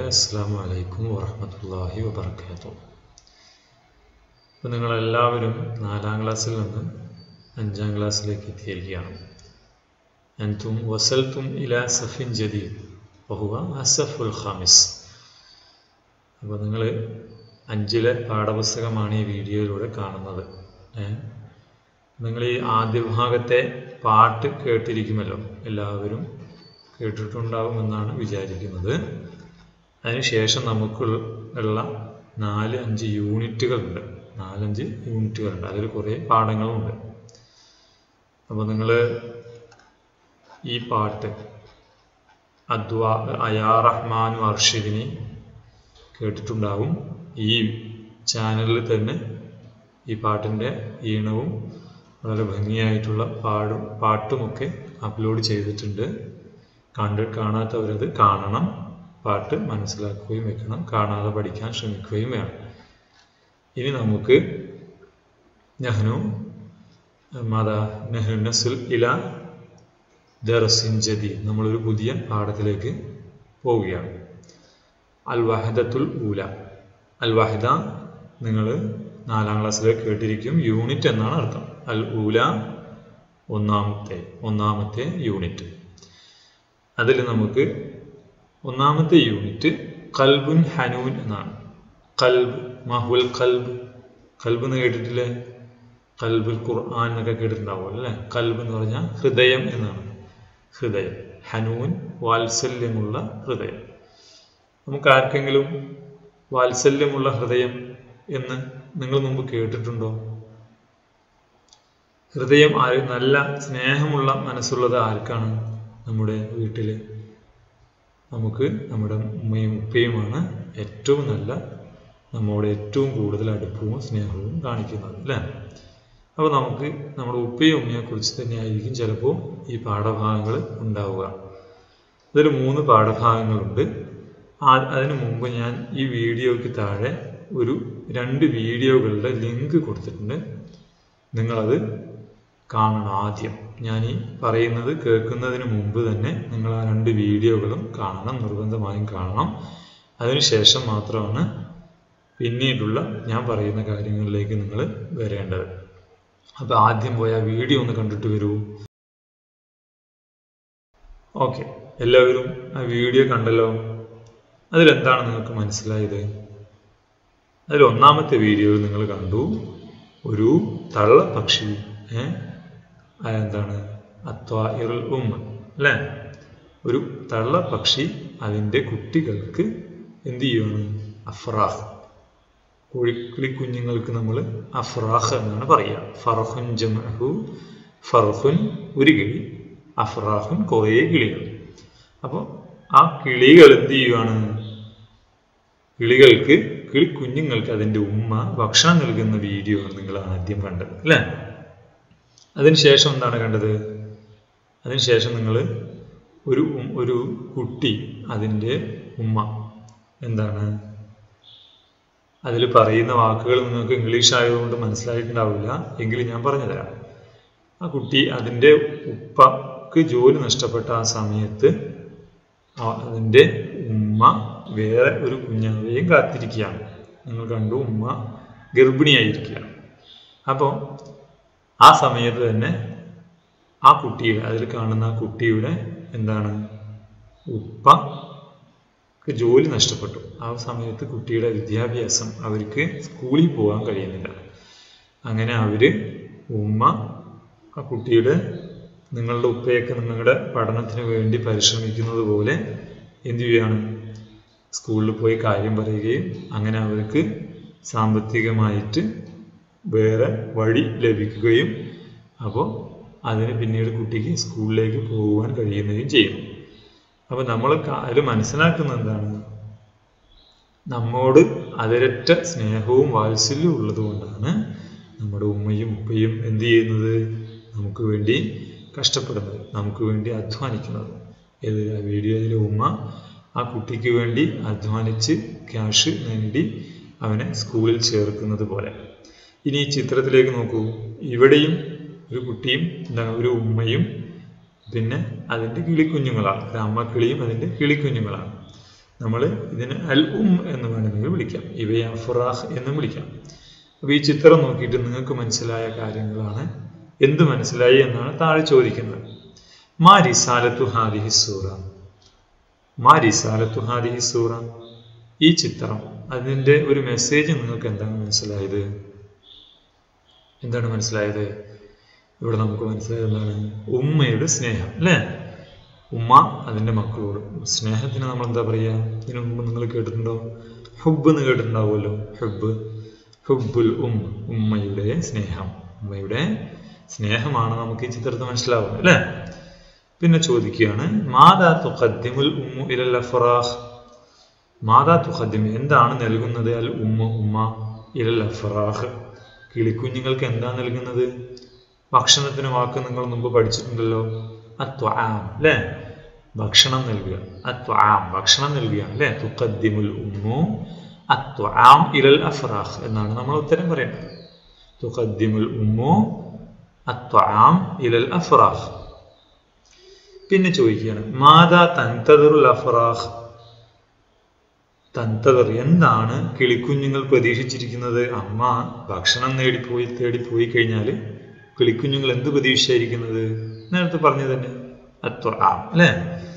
അസ്സാം വലൈക്കും വറഹമത്തല്ലാഹി വബർക്കാത്തു അപ്പോൾ നിങ്ങളെല്ലാവരും നാലാം ക്ലാസ്സിൽ നിന്ന് അഞ്ചാം ക്ലാസ്സിലേക്ക് എത്തിയിരിക്കുകയാണ് അൻതും വസൽത്തും ഇല സഫിൻ ജദീദ് ബഹുവ അസഫുൽ ഖാമിസ് അപ്പോൾ നിങ്ങൾ അഞ്ചിലെ പാഠപുസ്തകമാണ് ഈ വീഡിയോയിലൂടെ കാണുന്നത് നിങ്ങൾ ഈ ആദ്യ ഭാഗത്തെ പാട്ട് കേട്ടിരിക്കുമല്ലോ എല്ലാവരും കേട്ടിട്ടുണ്ടാകുമെന്നാണ് വിചാരിക്കുന്നത് അതിനുശേഷം നമുക്ക് ഉള്ള നാല് അഞ്ച് യൂണിറ്റുകളുണ്ട് നാലഞ്ച് യൂണിറ്റുകളുണ്ട് അതിൽ കുറേ പാഠങ്ങളുണ്ട് അപ്പോൾ നിങ്ങൾ ഈ പാട്ട് അദ്വാ അയാ റഹ്മാനു അർഷിദിനി കേട്ടിട്ടുണ്ടാവും ഈ ചാനലിൽ തന്നെ ഈ പാട്ടിൻ്റെ ഈണവും വളരെ ഭംഗിയായിട്ടുള്ള പാടും പാട്ടുമൊക്കെ അപ്ലോഡ് ചെയ്തിട്ടുണ്ട് കണ്ട് കാണാത്തവരത് കാണണം പാട്ട് മനസ്സിലാക്കുകയും വെക്കണം കാണാതെ പഠിക്കാൻ ശ്രമിക്കുകയും വേണം ഇനി നമുക്ക് നെഹ്നു മത നെഹ്നു നസുൽ ഇല ദറസിൻ ജദി നമ്മളൊരു പുതിയ പാഠത്തിലേക്ക് പോവുകയാണ് അൽ വഹദത്തുൽ ഊല അൽ വഹദ നിങ്ങൾ നാലാം ക്ലാസ്സിലേക്ക് കേട്ടിരിക്കും യൂണിറ്റ് എന്നാണ് അർത്ഥം അൽ ഊല ഒന്നാമത്തെ ഒന്നാമത്തെ യൂണിറ്റ് അതിൽ നമുക്ക് ഒന്നാമത്തെ യൂണിറ്റ് കൽബുൻ ഹനൂൻ എന്നാണ് കൽബ് മഹുൽ കൽബ് കൽബ് എന്ന് കേട്ടിട്ടില്ലേ കൽബുൽ ഖുർആൻ എന്നൊക്കെ കേട്ടിട്ടുണ്ടാവും അല്ലേ കൽബ് എന്ന് പറഞ്ഞാൽ ഹൃദയം എന്നാണ് ഹൃദയം ഹനൂൻ വാത്സല്യമുള്ള ഹൃദയം നമുക്ക് ആർക്കെങ്കിലും വാത്സല്യമുള്ള ഹൃദയം എന്ന് നിങ്ങൾ മുമ്പ് കേട്ടിട്ടുണ്ടോ ഹൃദയം ആര് നല്ല സ്നേഹമുള്ള മനസ്സുള്ളത് ആർക്കാണ് നമ്മുടെ വീട്ടിൽ നമുക്ക് നമ്മുടെ ഉമ്മയും ഉപ്പയുമാണ് ഏറ്റവും നല്ല നമ്മോട് ഏറ്റവും കൂടുതൽ അടുപ്പവും സ്നേഹവും കാണിക്കുന്നത് അല്ലേ അപ്പോൾ നമുക്ക് നമ്മുടെ ഉപ്പയും ഉമ്മയെ കുറിച്ച് തന്നെയായിരിക്കും ചിലപ്പോൾ ഈ പാഠഭാഗങ്ങൾ ഉണ്ടാവുക ഇതിൽ മൂന്ന് പാഠഭാഗങ്ങളുണ്ട് അതിനു മുമ്പ് ഞാൻ ഈ വീഡിയോയ്ക്ക് താഴെ ഒരു രണ്ട് വീഡിയോകളുടെ ലിങ്ക് കൊടുത്തിട്ടുണ്ട് നിങ്ങളത് കാണണം ആദ്യം ഞാൻ ഈ പറയുന്നത് കേൾക്കുന്നതിന് മുമ്പ് തന്നെ നിങ്ങൾ ആ രണ്ട് വീഡിയോകളും കാണണം നിർബന്ധമായും കാണണം അതിനുശേഷം മാത്രമാണ് പിന്നീടുള്ള ഞാൻ പറയുന്ന കാര്യങ്ങളിലേക്ക് നിങ്ങൾ വരേണ്ടത് അപ്പോൾ ആദ്യം പോയ വീഡിയോ ഒന്ന് കണ്ടിട്ട് വരൂ ഓക്കെ എല്ലാവരും ആ വീഡിയോ കണ്ടല്ലോ അതിലെന്താണ് നിങ്ങൾക്ക് മനസ്സിലായത് അതിൽ ഒന്നാമത്തെ വീഡിയോയിൽ നിങ്ങൾ കണ്ടു ഒരു തള്ള പക്ഷി ഏഹ് എന്താണ് അത്വാഇറുൽ ഉമ്മ അല്ലേ ഒരു തള്ള പക്ഷി അതിൻ്റെ കുട്ടികൾക്ക് എന്ത് ചെയ്യുകയാണ് അഫ്രാഹ് കോഴിക്കിളി കുഞ്ഞുങ്ങൾക്ക് നമ്മൾ അഫ്രാഹ് എന്നാണ് പറയുക ഫർഹുൻ ജമഹു ഫർഹുൻ ഒരു കിളി അഫ്രാഹുൻ കുറേ കിളികൾ അപ്പോൾ ആ കിളികൾ എന്ത് ചെയ്യുകയാണ് കിളികൾക്ക് കിളി കുഞ്ഞുങ്ങൾക്ക് അതിൻ്റെ ഉമ്മ ഭക്ഷണം നൽകുന്ന വീഡിയോ ആണ് നിങ്ങൾ ആദ്യം കണ്ടത് അല്ലേ അതിനുശേഷം എന്താണ് കണ്ടത് അതിനുശേഷം നിങ്ങൾ ഒരു ഒരു കുട്ടി അതിൻ്റെ ഉമ്മ എന്താണ് അതിൽ പറയുന്ന വാക്കുകൾ നിങ്ങൾക്ക് ഇംഗ്ലീഷ് ആയതുകൊണ്ട് മനസ്സിലായിട്ടുണ്ടാവില്ല എങ്കിലും ഞാൻ പറഞ്ഞു തരാം ആ കുട്ടി അതിൻ്റെ ഉപ്പക്ക് ജോലി നഷ്ടപ്പെട്ട ആ സമയത്ത് അതിൻ്റെ ഉമ്മ വേറെ ഒരു കുഞ്ഞാവേയും കാത്തിരിക്കുകയാണ് നിങ്ങൾ കണ്ടു ഉമ്മ ഗർഭിണിയായിരിക്കുകയാണ് അപ്പോൾ ആ സമയത്ത് തന്നെ ആ കുട്ടിയുടെ അതിൽ കാണുന്ന ആ കുട്ടിയുടെ എന്താണ് ഉപ്പക്ക് ജോലി നഷ്ടപ്പെട്ടു ആ സമയത്ത് കുട്ടിയുടെ വിദ്യാഭ്യാസം അവർക്ക് സ്കൂളിൽ പോകാൻ കഴിയുന്നില്ല അങ്ങനെ അവർ ഉമ്മ ആ കുട്ടിയുടെ നിങ്ങളുടെ ഉപ്പയൊക്കെ നിങ്ങളുടെ പഠനത്തിന് വേണ്ടി പരിശ്രമിക്കുന്നത് പോലെ എന്തു ചെയ്യുകയാണ് സ്കൂളിൽ പോയി കാര്യം പറയുകയും അങ്ങനെ അവർക്ക് സാമ്പത്തികമായിട്ട് വേറെ വഴി ലഭിക്കുകയും അപ്പോൾ അതിന് പിന്നീട് കുട്ടിക്ക് സ്കൂളിലേക്ക് പോകുവാൻ കഴിയുകയും ചെയ്യും അപ്പോൾ നമ്മൾ അതിൽ മനസ്സിലാക്കുന്ന എന്താണ് നമ്മോട് അതിരറ്റ സ്നേഹവും വാത്സല്യവും ഉള്ളത് കൊണ്ടാണ് നമ്മുടെ ഉമ്മയും ഉപ്പയും എന്ത് ചെയ്യുന്നത് നമുക്ക് വേണ്ടി കഷ്ടപ്പെടുന്നത് നമുക്ക് വേണ്ടി അധ്വാനിക്കുന്നത് ഏത് വീഡിയോയിലെ ഉമ്മ ആ കുട്ടിക്ക് വേണ്ടി അധ്വാനിച്ച് ക്യാഷ് നേടി അവനെ സ്കൂളിൽ ചേർക്കുന്നത് പോലെ ഇനി ഈ ചിത്രത്തിലേക്ക് നോക്കൂ ഇവിടെയും ഒരു കുട്ടിയും എന്താണ് ഒരു ഉമ്മയും പിന്നെ അതിൻ്റെ കിളിക്കുഞ്ഞുങ്ങളാണ് ഒരു അമ്മക്കിളിയും അതിൻ്റെ കിളിക്കുഞ്ഞുങ്ങളാണ് നമ്മൾ ഇതിന് അൽ ഉം എന്ന് വേണമെങ്കിൽ വിളിക്കാം ഇവയെ അഫറാഹ് എന്നും വിളിക്കാം അപ്പോൾ ഈ ചിത്രം നോക്കിയിട്ട് നിങ്ങൾക്ക് മനസ്സിലായ കാര്യങ്ങളാണ് എന്ത് മനസ്സിലായി എന്നാണ് താഴെ ചോദിക്കുന്നത് മാ റിസാലത്തു ഹാദിഹി സൂറ മാ റിസാലത്തു ഹാദിഹി സൂറ ഈ ചിത്രം അതിൻ്റെ ഒരു മെസ്സേജ് നിങ്ങൾക്ക് എന്താണ് മനസ്സിലായത് എന്താണ് മനസ്സിലായത് ഇവിടെ നമുക്ക് മനസ്സിലായത് എന്താണ് ഉമ്മയുടെ സ്നേഹം അല്ലേ ഉമ്മ അതിൻ്റെ മക്കളോട് സ്നേഹത്തിന് നമ്മൾ എന്താ പറയുക ഇതിനു മുമ്പ് നിങ്ങൾ കേട്ടിട്ടുണ്ടോ ഹുബ് എന്ന് കേട്ടിട്ടുണ്ടാവുമല്ലോ ഹുബ് ഹുബുൽ ഉം ഉമ്മയുടെ സ്നേഹം ഉമ്മയുടെ സ്നേഹമാണ് നമുക്ക് ഈ ചിത്രത്തിൽ മനസ്സിലാവുന്നത് അല്ലേ പിന്നെ ചോദിക്കുകയാണ് മാതാ തുഖദ്ദിമുൽ ഉമ്മു ഇലൽ അഫറാഹ് മാതാ തുഖദ്ദിം എന്താണ് നൽകുന്നത് അൽ ഉമ്മ ഉമ്മ ഇലൽ അഫറാഹ് കിളിക്കുഞ്ഞുങ്ങൾക്ക് എന്താ നൽകുന്നത് ഭക്ഷണത്തിന് വാക്ക് നിങ്ങൾ മുമ്പ് പഠിച്ചിട്ടുണ്ടല്ലോ അത്വാം അല്ലേ ഭക്ഷണം നൽകുക അത്വാം ഭക്ഷണം നൽകുകയാണ് അല്ലേ തുഖദ്ദിമുൽ ഉമ്മു അത്വാം ഇലൽ അഫറാഹ് എന്നാണ് നമ്മൾ ഉത്തരം പറയേണ്ടത് തുഖദ്ദിമുൽ ഉമ്മു അത്വാം ഇലൽ അഫറാഹ് പിന്നെ ചോദിക്കുകയാണ് മാതാ തൻതദറുൽ അഫറാഹ് തൻതദർ എന്താണ് കിളിക്കുഞ്ഞുങ്ങൾ പ്രതീക്ഷിച്ചിരിക്കുന്നത് അമ്മ ഭക്ഷണം നേടിപ്പോയി തേടിപ്പോയി കഴിഞ്ഞാൽ കിളിക്കുഞ്ഞുങ്ങൾ എന്ത് പ്രതീക്ഷിച്ചായിരിക്കുന്നത് നേരത്തെ പറഞ്ഞു തന്നെ അത്വാം അല്ലേ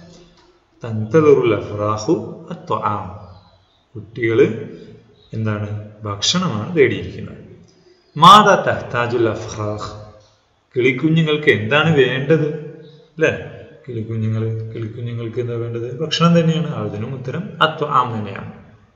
തൻതദറുൽ അഫറാഹു അത്വാം കുട്ടികൾ എന്താണ് ഭക്ഷണമാണ് തേടിയിരിക്കുന്നത് മാതാ തഹ്താജുൽ അഫ്രാഹ് കിളിക്കുഞ്ഞുങ്ങൾക്ക് എന്താണ് വേണ്ടത് അല്ലേ കിളിക്കുഞ്ഞുങ്ങൾ കിളിക്കുഞ്ഞുങ്ങൾക്ക് എന്താ വേണ്ടത് ഭക്ഷണം തന്നെയാണ് അതിനും ഉത്തരം അത്വാം തന്നെയാണ്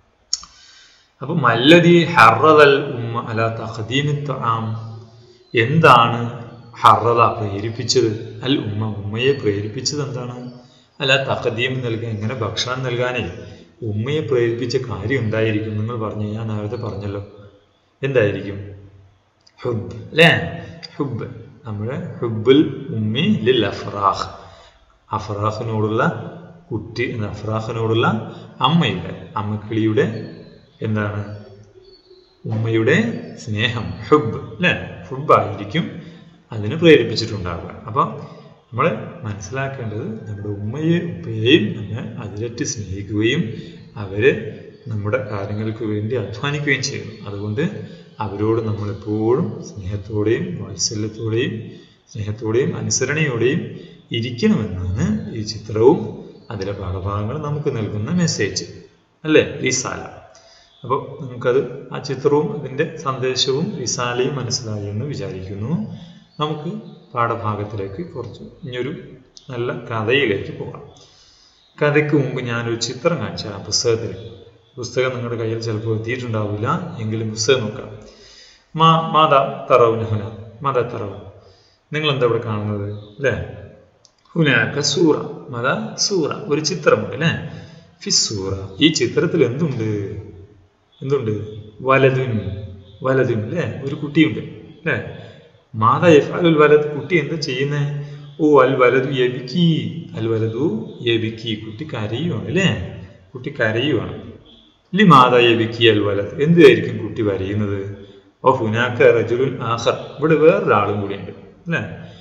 അപ്പൊ മല്ലതി ഹറദൽ ഉമ്മ അല തഖദീമി ത്വാം എന്താണ് ഹറദ പ്രേരിപ്പിച്ചത് അൽ ഉമ്മ ഉമ്മയെ പ്രേരിപ്പിച്ചത് എന്താണ് അല്ല തഖദീം നൽകാൻ എങ്ങനെ ഭക്ഷണം നൽകാനേ ഉമ്മയെ പ്രേരിപ്പിച്ച കാര്യം എന്തായിരിക്കും നിങ്ങൾ പറഞ്ഞു ഞാൻ നേരത്തെ പറഞ്ഞല്ലോ എന്തായിരിക്കും ഹുബ് അല്ലേ ഹുബ് നമ്മുടെ ഹുബുൽ ഉമ്മി ലിൽ അഫറാഹ് അഫറാഹിനോടുള്ള കുട്ടി അഫറാഹിനോടുള്ള അമ്മയുടെ അമ്മക്കിളിയുടെ എന്താണ് ഉമ്മയുടെ സ്നേഹം ഹുബ് അല്ലേ ഹുബായിരിക്കും അതിന് പ്രേരിപ്പിച്ചിട്ടുണ്ടാവുക അപ്പം നമ്മൾ മനസ്സിലാക്കേണ്ടത് നമ്മുടെ ഉമ്മയെ ഉപ്പയെയും നമ്മൾ അതിരറ്റ് സ്നേഹിക്കുകയും അവരെ നമ്മുടെ കാര്യങ്ങൾക്ക് വേണ്ടി അധ്വാനിക്കുകയും ചെയ്യുന്നു അതുകൊണ്ട് അവരോട് നമ്മളെപ്പോഴും സ്നേഹത്തോടെയും വാത്സല്യത്തോടെയും സ്നേഹത്തോടെയും അനുസരണയോടെയും ഇരിക്കണമെന്നാണ് ഈ ചിത്രവും അതിലെ ഭാഗഭാഗങ്ങൾ നമുക്ക് നൽകുന്ന മെസ്സേജ് അല്ലേ റിസാല അപ്പോൾ നമുക്കത് ആ ചിത്രവും അതിൻ്റെ സന്ദേശവും റിസാലയും മനസ്സിലായി എന്ന് വിചാരിക്കുന്നു നമുക്ക് പാഠഭാഗത്തിലേക്ക് കുറച്ച് ഇനിയൊരു നല്ല കഥയിലേക്ക് പോകാം കഥയ്ക്ക് മുമ്പ് ഞാനൊരു ചിത്രം കാണിച്ചു ആ പുസ്തകത്തിൽ പുസ്തകം നിങ്ങളുടെ കയ്യിൽ ചിലപ്പോൾ എത്തിയിട്ടുണ്ടാവില്ല എങ്കിലും പുസ്തകം നോക്കാം മാ മാതാ തറവ് നഹുന മാതാ തറവ് നിങ്ങൾ എന്താ ഇവിടെ കാണുന്നത് അല്ലേ ഹുനാക്ക സൂറ മത സൂറ ഒരു ചിത്രമുണ്ട് അല്ലേ ഫിസൂറ ഈ ചിത്രത്തിൽ എന്തുണ്ട് എന്തുണ്ട് വലതുൻ വലതുൻ അല്ലേ ഒരു കുട്ടിയുണ്ട് അല്ലേ മാതാ യഫാലുൽ വലത് കുട്ടി എന്താ ചെയ്യുന്നേ ഓ അൽ വലതു യബിക്കി അൽ വലതു യബിക്കി കുട്ടി കരയുവാണ് അല്ലേ കുട്ടി കരയുവാണ് ലി മാതാ യബിക്കി അൽ വലത് എന്തായിരിക്കും കുട്ടി വരയുന്നത് ഓ ഹുനാക്ക റജുലുൻ ആഹർ ഇവിടെ വേറൊരാളും കൂടിയുണ്ട് അല്ലേ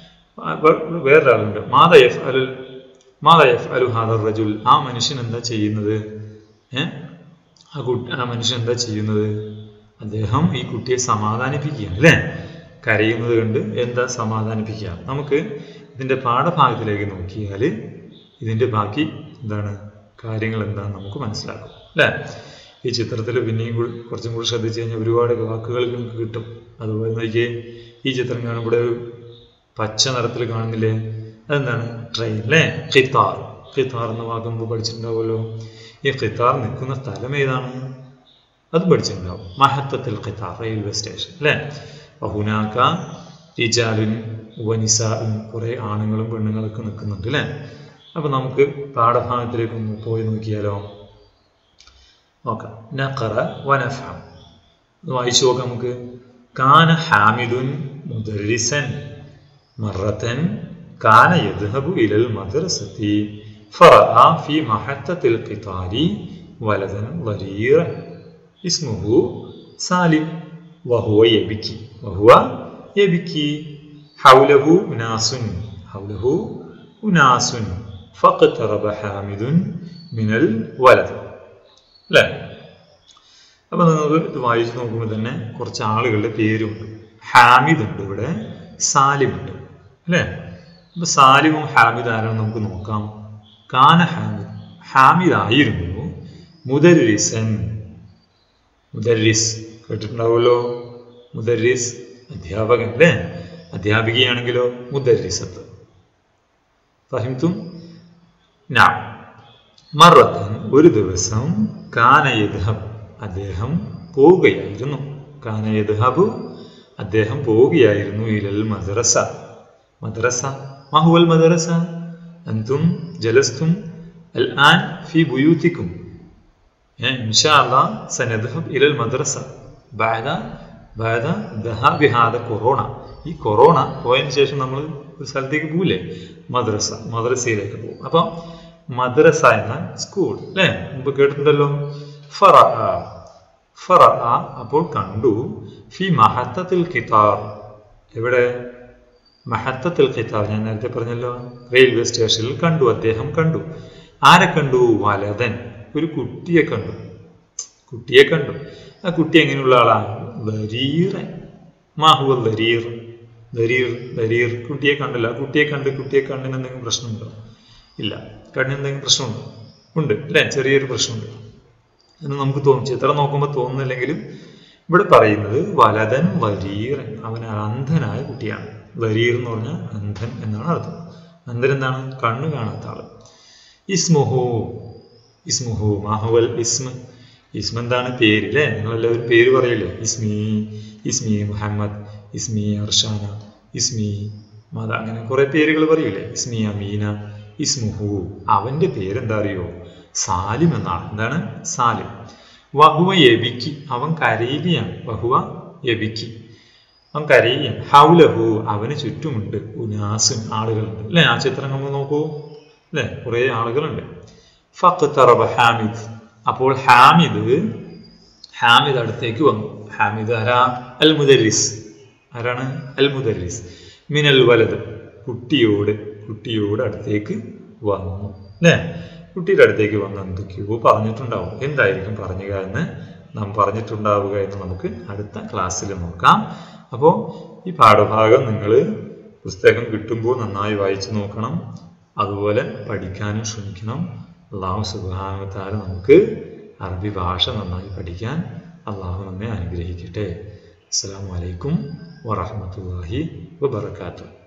വേറൊരാളുണ്ട് മാതാ യഫ് അലുൽ മാതാ യഫ് അലു ഹാദർ റജുൽ ആ മനുഷ്യൻ എന്താ ചെയ്യുന്നത് ഏ ആ കുട്ടി ആ മനുഷ്യൻ എന്താ ചെയ്യുന്നത് അദ്ദേഹം ഈ കുട്ടിയെ സമാധാനിപ്പിക്കുകയാണ് അല്ലേ കരയുന്നത് കണ്ട് എന്താ സമാധാനിപ്പിക്കുക നമുക്ക് ഇതിൻ്റെ പാഠഭാഗത്തിലേക്ക് നോക്കിയാൽ ഇതിൻ്റെ ബാക്കി എന്താണ് കാര്യങ്ങൾ എന്താണെന്ന് നമുക്ക് മനസ്സിലാക്കും അല്ലേ ഈ ചിത്രത്തിൽ പിന്നെയും കൂടി കുറച്ചും കൂടി ശ്രദ്ധിച്ചു കഴിഞ്ഞാൽ ഒരുപാട് വാക്കുകൾ നമുക്ക് കിട്ടും അതുപോലെ നോക്കിയേ ഈ ചിത്രം കാണുമ്പോൾ ഒരു പച്ച നിറത്തിൽ കാണുന്നില്ലേ അതെന്താണ് ട്രെയിൻ അല്ലേ ഖിത്താർ ഖിത്താർ എന്ന വാക്ക് മുമ്പ് പഠിച്ചിട്ടുണ്ടാവുമല്ലോ ഈ ഖിത്താർ നിൽക്കുന്ന സ്ഥലം ഏതാണ് അത് പഠിച്ചിട്ടുണ്ടാവും മഹത്വത്തിൽ ഖിത്താർ റെയിൽവേ സ്റ്റേഷൻ അല്ലേ ഹുനാക്ക റിജാലുൻ വനിസാലും കുറേ ആണുങ്ങളും പെണ്ണുങ്ങളൊക്കെ നിൽക്കുന്നുണ്ട് അല്ലേ അപ്പം നമുക്ക് പാഠഭാഗത്തിലേക്ക് ഒന്ന് പോയി നോക്കിയാലോ നോക്കാം നഖറ വനഫം വായിച്ചു നോക്കാം നമുക്ക് കാന ഹാമിദുൻ മുദരിസൻ മറത്തൻ കാന യദ്ഹബു ഇലൽ മദ്രസത്തി فرأى في محطة القطار ولدا ضريرا اسمه سالم وهو يبكي وهو يبكي حوله أناس حوله أناس فاقترب حامد من الولد അല്ലേ അപ്പൊ നിങ്ങൾക്ക് ഇത് വായിച്ചു നോക്കുമ്പോൾ തന്നെ കുറച്ച് ആളുകളുടെ പേരുണ്ട് ഹാമിദ് ഉണ്ട് ഇവിടെ സാലിം ഉണ്ട് അല്ലേ അപ്പൊ സാലിമും ഹാമിദ് ആരാണ് നമുക്ക് നോക്കാം കാന ഹാമിദ് ഹാമിദ് ആയിരുന്നു മുദരിസൻ മുദരിസ് കേട്ടിട്ടുണ്ടാവുമല്ലോ മുദരിസ് അധ്യാപകൻ അല്ലേ അധ്യാപികയാണെങ്കിലോ മുദരിസത്ത് ഫഹിംതും നാ മറത്തൻ ഒരു ദിവസം കാനയദ്ഹബ് അദ്ദേഹം പോവുകയായിരുന്നു കാനയദ്ഹബ് അദ്ദേഹം പോവുകയായിരുന്നു ഇലൽ മദ്രസ മദ്രസ മഹുവൽ മദ്രസ അന്തും ജലസ്തും അൽ ആൻ ഫി ബുയൂത്തിക്കും إن شاء الله سنذهب إلى المدرسة بعد بعد ذهاب هذا كورونا ഈ കൊറോണ പോയതിനു ശേഷം നമ്മൾ ഒരു സ്ഥലത്തേക്ക് പോവില്ലേ മദ്രസ മദ്രസയിലേക്ക് പോകും അപ്പം മദ്രസ എന്ന സ്കൂൾ അല്ലേ മുമ്പ് കേട്ടിട്ടുണ്ടല്ലോ ഫറ ഫറ അപ്പോൾ കണ്ടു ഫി മഹത്തത്തിൽ കിതാർ എവിടെ മഹത്തത്തിൽ കിതാർ ഞാൻ നേരത്തെ പറഞ്ഞല്ലോ റെയിൽവേ സ്റ്റേഷനിൽ കണ്ടു അദ്ദേഹം കണ്ടു ആരെ കണ്ടു വലതൻ ഒരു കുട്ടിയെ കണ്ടു കുട്ടിയെ കണ്ടു ആ കുട്ടി എങ്ങനെയുള്ള ആളാണ് ദരീറൻ മാഹുവൽ ദരീർ ദരീർ ദരീർ കുട്ടിയെ കണ്ടില്ല ആ കുട്ടിയെ കണ്ട് കുട്ടിയെ കണ്ണിന് എന്തെങ്കിലും പ്രശ്നമുണ്ടോ ഇല്ല കണ്ണിന് എന്തെങ്കിലും പ്രശ്നമുണ്ടോ ഉണ്ട് അല്ലേ ചെറിയൊരു പ്രശ്നമുണ്ട് എന്ന് നമുക്ക് തോന്നും ചിത്രം നോക്കുമ്പോൾ തോന്നുന്നില്ലെങ്കിലും ഇവിടെ പറയുന്നത് വലതൻ വരീറൻ അവൻ അന്ധനായ കുട്ടിയാണ് വരീർ എന്ന് പറഞ്ഞാൽ അന്ധൻ എന്നാണ് അർത്ഥം അന്ധൻ എന്താണ് കണ്ണ് കാണാത്ത ആള് ഇസ്മുഹു ഇസ്മുഹു മാഹുവൽ ഇസ്മ ഇസ്മ എന്താണ് പേര് അല്ലേ നിങ്ങളെല്ലാവരും പേര് പറയില്ലേ ഇസ്മി ഇസ്മി മുഹമ്മദ് ഇസ്മി അർഷാന ഇസ്മി മത അങ്ങനെ കുറെ പേരുകൾ പറയൂലേ ഇസ്മി അമീന ഇസ്മുഹു അവന്റെ പേരെന്താ അറിയോ സാലിം എന്നാണ് എന്താണ് സാലിം വഹുവ യബിക്ക് അവൻ കരയുകയാണ് വഹുവ യബിക്ക് അവൻ കരയുകയാണ് ഹൗലഹു അവന് ചുറ്റുമുണ്ട് ഉനാസുൻ ആളുകളുണ്ട് അല്ലേ ആ ചിത്രം നമ്മൾ നോക്കൂ അല്ലേ കുറേ ആളുകളുണ്ട് ഫഖ്തറബ ഹാമിദ് അപ്പോൾ ഹാമിദ് ഹാമിദ് അടുത്തേക്ക് വന്നു ഹാമിദ് ആരാ അൽ മുദരിസ് ആരാണ് അൽ മുദരിസ് മിനൽ വലത് കുട്ടിയോട് കുട്ടിയോട് അടുത്തേക്ക് വന്നു അല്ലേ കുട്ടിയുടെ അടുത്തേക്ക് വന്ന് എന്തൊക്കെയോ പറഞ്ഞിട്ടുണ്ടാവും എന്തായിരിക്കും പറഞ്ഞുക എന്ന് നാം പറഞ്ഞിട്ടുണ്ടാവുക എന്ന് നമുക്ക് അടുത്ത ക്ലാസ്സിൽ നോക്കാം അപ്പോൾ ഈ പാഠഭാഗം നിങ്ങൾ പുസ്തകം കിട്ടുമ്പോൾ നന്നായി വായിച്ചു നോക്കണം അതുപോലെ പഠിക്കാനും ശ്രമിക്കണം അള്ളാഹു സുബാനത്താൽ നമുക്ക് അറബി ഭാഷ നന്നായി പഠിക്കാൻ അള്ളാഹു നമ്മെ അനുഗ്രഹിക്കട്ടെ അസ്സാം വലൈക്കും വറഹമത്തല്ലാഹി വബർക്കാത്തു